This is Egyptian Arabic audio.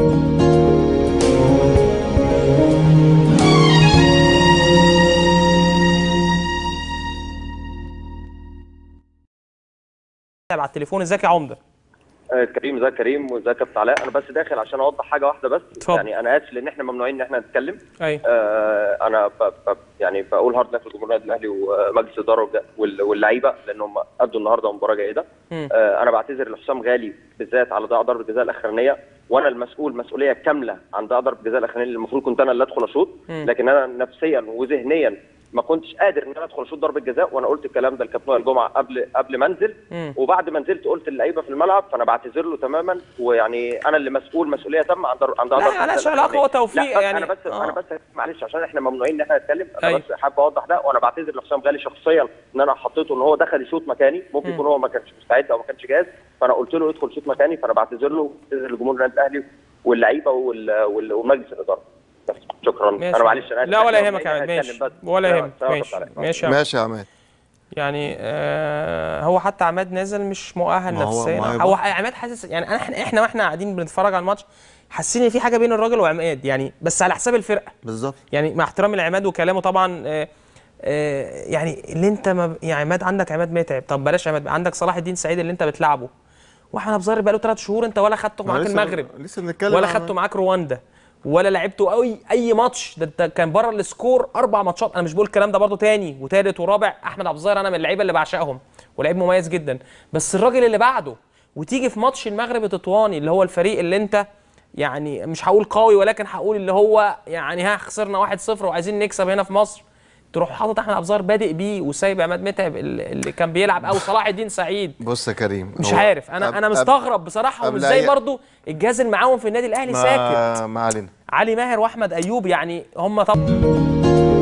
على التليفون ازيك يا عمده آه، كريم ازيك كريم وازيك يا كابتن علاء انا بس داخل عشان اوضح حاجه واحده بس اتفضل. يعني انا اسف لان احنا ممنوعين ان احنا نتكلم ايوه آه انا ب ب يعني بقول هارد لك لجمهور النادي الاهلي ومجلس الاداره والج- وال- واللعيبه لانهم ادوا النهارده مباراه جيده مم. آه انا بعتذر لحسام غالي بالذات على ضياع ضربه الجزاء الاخرانيه وانا المسؤول مسؤوليه كامله عن ضياع ضربه الجزاء الاخرانيه اللي المفروض كنت انا اللي ادخل اشوط مم. لكن انا نفسيا وذهنيا ما كنتش قادر ان انا ادخل اشوط ضربه جزاء وانا قلت الكلام ده لكابتن وائل جمعه قبل قبل ما انزل مم. وبعد ما نزلت قلت للعيبه في الملعب فانا بعتذر له تماما ويعني انا اللي مسؤول مسؤوليه تامه عن ضر... عن ضربة لا، الجزاء ملهاش علاقة، الأخرانية. هو توفيق لا بس يعني. انا بس آه. انا بس معلش عشان احنا ممنوعين ان احنا نتكلم انا أيوة. بس حابب اوضح ده وانا بعتذر لحسام غالي شخصيا ان انا حطيته ان هو دخل يشوط مكاني ممكن مم. يكون هو ما كانش مستعد او ما كانش جاهز فانا قلت له ادخل شوط مكاني فانا بعتذر له بعتذر لجمهور النادي الاهلي واللعيبه وال... وال... ومجلس الاداره بس شكرا ماشي. انا معلش انا آسف. لا ولا إحنا يهمك يا عماد ممنوعين ماشي نتكلم بس. ولا لا، يهمك سلام ماشي عليكم. ماشي يا عماد. ماشي يا عماد يعني آه هو حتى عماد نازل مش مؤهل ما هو- نفسيا ما هو هو يبقى- عماد حاسس يعني احنا احنا واحنا قاعدين بنتفرج على الماتش حاسين ان في حاجه بين الراجل وعماد يعني بس على حساب الفرقه بالظبط يعني مع احترامي لعماد وكلامه طبعا آه آه يعني اللي انت ما يعني عماد عندك عماد متعب طب بلاش عماد عندك صلاح الدين سعيد اللي انت بتلعبه واحمد ابو ظهر بقاله ثلاث شهور انت ولا خدته ما معاك لسه- المغرب لسه بنتكلم ولا عن- خدته معاك رواندا ولا لعبته اي اي ماتش ده انت كان بره السكور اربع ماتشات انا مش بقول الكلام ده برضو تاني وتالت ورابع احمد عبد الظاهر انا من اللعيبه اللي بعشقهم ولعيب مميز جدا بس الراجل اللي بعده وتيجي في ماتش المغرب التطواني اللي هو الفريق اللي انت يعني مش هقول قوي ولكن هقول اللي هو يعني ها خسرنا 1-0 وعايزين نكسب هنا في مصر تروح حاطط احمد عبد الظاهر بادئ بيه وسايب عماد متعب اللي اللي كان بيلعب او صلاح الدين سعيد بص يا كريم مش هو عارف انا قبل- انا قبل- مستغرب بصراحه قبل ومش زي أي- برضو الجهاز المعاون في النادي الاهلي ساكت ما ما علينا علي ماهر واحمد ايوب يعني هم طب